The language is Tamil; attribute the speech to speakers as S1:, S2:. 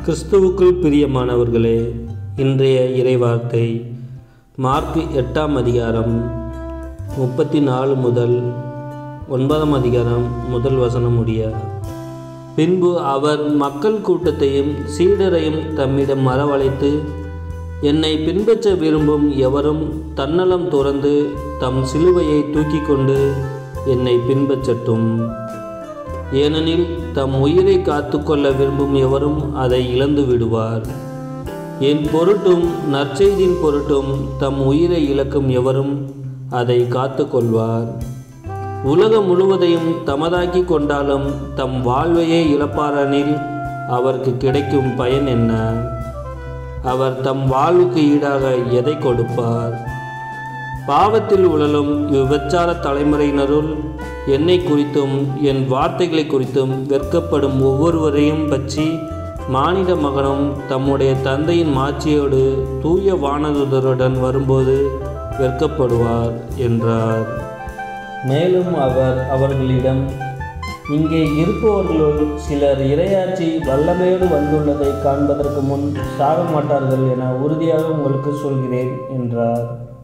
S1: கிறிஸ்துவுக்குள் பிரியமானவர்களே இன்றைய இறைவார்த்தை மார்க் எட்டாம் அதிகாரம் முப்பத்தி நாலு முதல் ஒன்பதாம் அதிகாரம் முதல் வசனம் முடிய பின்பு அவர் மக்கள் கூட்டத்தையும் சீடரையும் தம்மிடம் வரவழைத்து என்னை பின்பற்ற விரும்பும் எவரும் தன்னலம் துறந்து தம் சிலுவையை தூக்கி கொண்டு என்னை பின்பற்றட்டும் ஏனெனில் தம் உயிரை காத்துக்கொள்ள விரும்பும் எவரும் அதை இழந்து விடுவார் என் பொருட்டும் நற்செய்தியின் பொருட்டும் தம் உயிரை இழக்கும் எவரும் அதை காத்துக்கொள்வார் உலகம் முழுவதையும் தமதாக்கி கொண்டாலும் தம் வாழ்வையே இழப்பாரெனில் அவருக்கு கிடைக்கும் பயன் என்ன அவர் தம் வாழ்வுக்கு ஈடாக எதை கொடுப்பார் பாவத்தில் உழலும் இவ்விபச்சார தலைமுறையினருள் என்னை குறித்தும் என் வார்த்தைகளை குறித்தும் வெட்கப்படும் ஒவ்வொருவரையும் பற்றி மானிட மகனும் தம்முடைய தந்தையின் மாட்சியோடு தூய வானதுதருடன் வரும்போது வெட்கப்படுவார் என்றார் மேலும் அவர் அவர்களிடம் இங்கே இருப்பவர்களுள் சிலர் இரையாட்சி வல்லமையோடு வந்துள்ளதை காண்பதற்கு முன் சாக மாட்டார்கள் என உறுதியாக உங்களுக்கு சொல்கிறேன் என்றார்